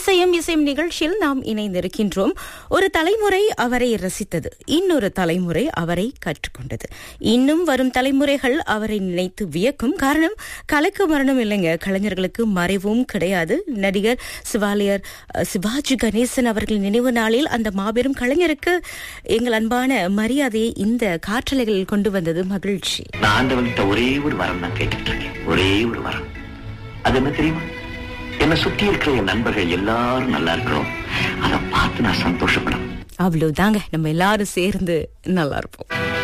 இசையும் இசையும் நிகழ்ச்சியில் நாம் இணைந்திருக்கின்றோம் ஒரு தலைமுறை அவரை ரசித்தது இன்னொரு தலைமுறை அவரை கற்றுக்கொண்டது இன்னும் வரும் தலைமுறைகள் அவரை நினைத்து வியக்கும் காரணம் கலைக்கு மரணம் இல்லைங்க கலைஞர்களுக்கு மறைவும் கிடையாது நடிகர் சிவாலயர் அஹ், சிவாஜி கணேசன் அவர்கள் நினைவு நாளில் அந்த மாபெரும் கலைஞருக்கு எங்கள் அன்பான மரியாதையை இந்த காற்றலைகளில் கொண்டு வந்தது மகிழ்ச்சி நான் ஆண்டவன்கிட்ட ஒரே ஒரு வரம் நான் கேட்டுட்டு இருக்கேன் ஒரே ஒரு வரம் அது என்ன தெரியுமா என்னை சுத்தி இருக்கிற என் நண்பர்கள் எல்லாரும் நல்லா இருக்கிறோம் அதை பார்த்து நான் சந்தோஷப்படணும் அவ்வளவுதாங்க நம்ம எல்லாரும் சேர்ந்து நல்லா இருப்போம்